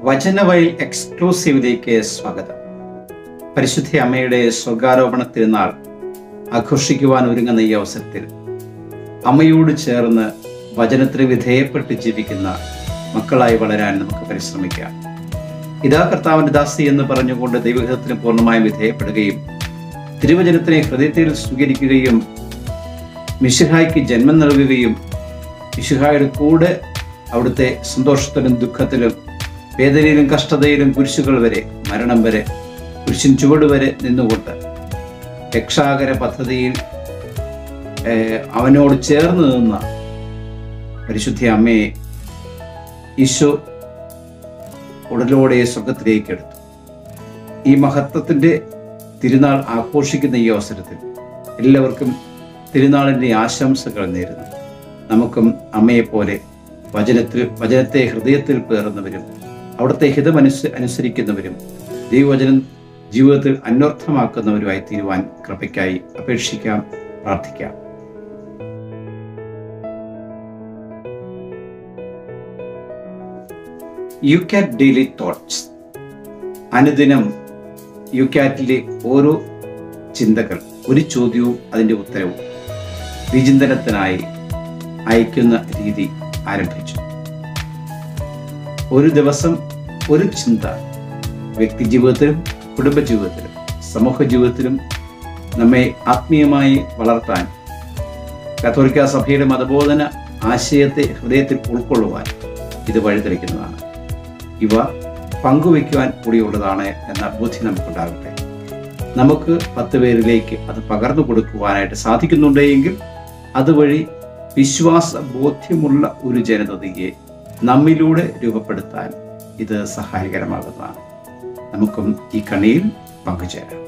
വചനവയൽ എക്സ്ക്ലൂസീവിലേക്ക് സ്വാഗതം പരിശുദ്ധ അമ്മയുടെ സ്വർഗാരോപണ തിരുനാൾ ആഘോഷിക്കുവാൻ ഒരുങ്ങുന്ന ഈ അവസരത്തിൽ അമ്മയോട് ചേർന്ന് വചനത്തിന് വിധേയപ്പെട്ട് ജീവിക്കുന്ന മക്കളായി വളരാൻ നമുക്ക് പരിശ്രമിക്കാം ഇതാ കർത്താവിന്റെ ദാസി എന്ന് പറഞ്ഞുകൊണ്ട് ദൈവഹിതത്തിന് പൂർണ്ണമായും വിധേയപ്പെടുകയും തിരുവചനത്തിനെ ഹൃദയത്തിൽ സ്വീകരിക്കുകയും മിശിഹായ്ക്ക് ജന്മം നൽകുകയും മിശിഹായുടെ കൂടെ അവിടുത്തെ സന്തോഷത്തിലും ദുഃഖത്തിലും വേദനയിലും കഷ്ടതയിലും കുരിശുകൾ വരെ മരണം വരെ കുരിശിൻ ചുവട് വരെ നിന്നുകൊണ്ട് രക്ഷാകര പദ്ധതിയിൽ ഏഹ്, അവനോട് ചേർന്ന് നിന്ന പരിശുദ്ധ അമ്മയെ ഈശോ ഉടലോടെ സ്വർഗത്തിലേക്ക് എടുത്തു ഈ മഹത്വത്തിൻ്റെ തിരുനാൾ ആഘോഷിക്കുന്ന ഈ അവസരത്തിൽ എല്ലാവർക്കും തിരുനാളിൻ്റെ ആശംസകൾ നേരുന്നു നമുക്കും അമ്മയെപ്പോലെ വചനത്തിൽ വചനത്തെ ഹൃദയത്തിൽ പേറുന്നവരും അവിടുത്തെ ഹിതമനുസ അനുസരിക്കുന്നവരും ദൈവവചനം ജീവിതത്തിൽ അന്വർത്ഥമാക്കുന്നവരുമായി തീരുവാൻ കൃപയ്ക്കായി അപേക്ഷിക്കാം പ്രാർത്ഥിക്കാം യു ക്യാറ്റ് ഡെയിലി തോട്ട്സ് അനുദിനം യു ക്യാറ്റിലെ ഓരോ ചിന്തകൾ ഒരു ചോദ്യവും അതിൻ്റെ ഉത്തരവും വിചിന്തനത്തിനായി അയക്കുന്ന രീതി ആരംഭിച്ചു ഒരു ദിവസം ഒരു ചിന്ത വ്യക്തി ജീവിതത്തിലും കുടുംബ ജീവിതത്തിലും സമൂഹ ജീവിതത്തിലും നമ്മെ ആത്മീയമായി വളർത്താൻ കത്തോലിക്ക സഭയുടെ മതബോധന ആശയത്തെ ഹൃദയത്തിൽ ഉൾക്കൊള്ളുവാൻ ഇത് വഴിതെളിക്കുന്നതാണ് ഇവ പങ്കുവയ്ക്കുവാൻ കൂടിയുള്ളതാണ് എന്ന ബുദ്ധി നമുക്കുണ്ടാകട്ടെ നമുക്ക് പത്ത് പേരിലേക്ക് അത് പകർന്നു കൊടുക്കുവാനായിട്ട് സാധിക്കുന്നുണ്ടെങ്കിൽ അതുവഴി വിശ്വാസ ബോധ്യമുള്ള ഒരു ജനതയെ നമ്മിലൂടെ രൂപപ്പെടുത്താൻ ഇത് സഹായകരമാകുന്നതാണ് നമുക്കും ഈ കണിയിൽ പങ്കുചേരാം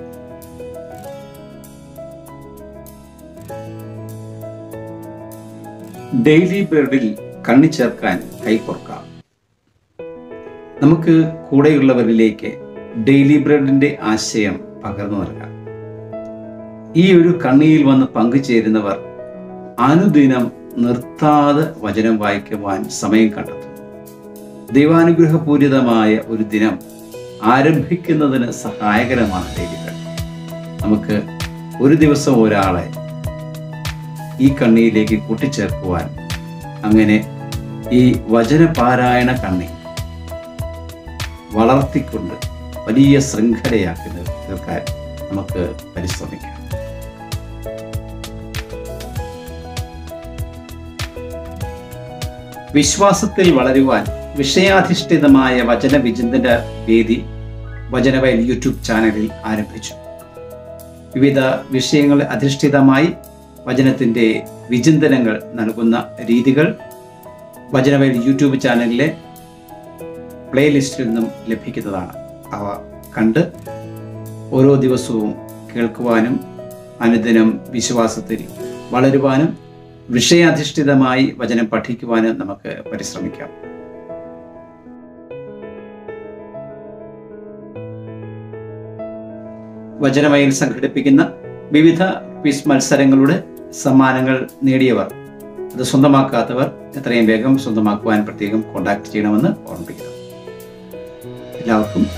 ഡെയിലി ബ്രെഡിൽ കണ്ണി ചേർക്കാൻ കൈകോർക്കാം നമുക്ക് കൂടെയുള്ളവരിലേക്ക് ഡെയിലി ബ്രെഡിന്റെ ആശയം പകർന്നു നൽകാം ഈ ഒരു കണ്ണിയിൽ വന്ന് പങ്കുചേരുന്നവർ അനുദിനം നിർത്താതെ വചനം വായിക്കുവാൻ സമയം കണ്ടെത്തും ദൈവാനുഗ്രഹപൂരിതമായ ഒരു ദിനം ആരംഭിക്കുന്നതിന് സഹായകരമാണ് ഡെയിലി ബ്രെഡ് നമുക്ക് ഒരു ദിവസം ഒരാളെ ഈ കണ്ണിയിലേക്ക് കൂട്ടിച്ചേർക്കുവാൻ അങ്ങനെ ഈ വചനപാരായണ കണ്ണി വളർത്തിക്കൊണ്ട് വലിയ ശൃംഖലയാക്കി നിർ- തീർക്കാൻ നമുക്ക് പരിശ്രമിക്കാം വിശ്വാസത്തിൽ വളരുവാൻ വിഷയാധിഷ്ഠിതമായ വചന വിചിന്തന വേദി വചനവയൽ യൂട്യൂബ് ചാനലിൽ ആരംഭിച്ചു വിവിധ വിഷയങ്ങൾ അധിഷ്ഠിതമായി വചനത്തിൻ്റെ വിചിന്തനങ്ങൾ നൽകുന്ന രീതികൾ വചനവയൽ യൂട്യൂബ് ചാനലിലെ പ്ലേലിസ്റ്റിൽ നിന്നും ലഭിക്കുന്നതാണ് അവ കണ്ട് ഓരോ ദിവസവും കേൾക്കുവാനും അനുദിനം വിശ്വാസത്തിൽ വളരുവാനും വിഷയാധിഷ്ഠിതമായി വചനം പഠിക്കുവാനും നമുക്ക് പരിശ്രമിക്കാം വചനമയിൽ സംഘടിപ്പിക്കുന്ന വിവിധ ക്വിസ് മത്സരങ്ങളുടെ സമ്മാനങ്ങൾ നേടിയവർ അത് സ്വന്തമാക്കാത്തവർ എത്രയും വേഗം സ്വന്തമാക്കുവാൻ പ്രത്യേകം കോൺടാക്ട് ചെയ്യണമെന്ന് ഓർമ്മിപ്പിക്കുന്നു എല്ലാവർക്കും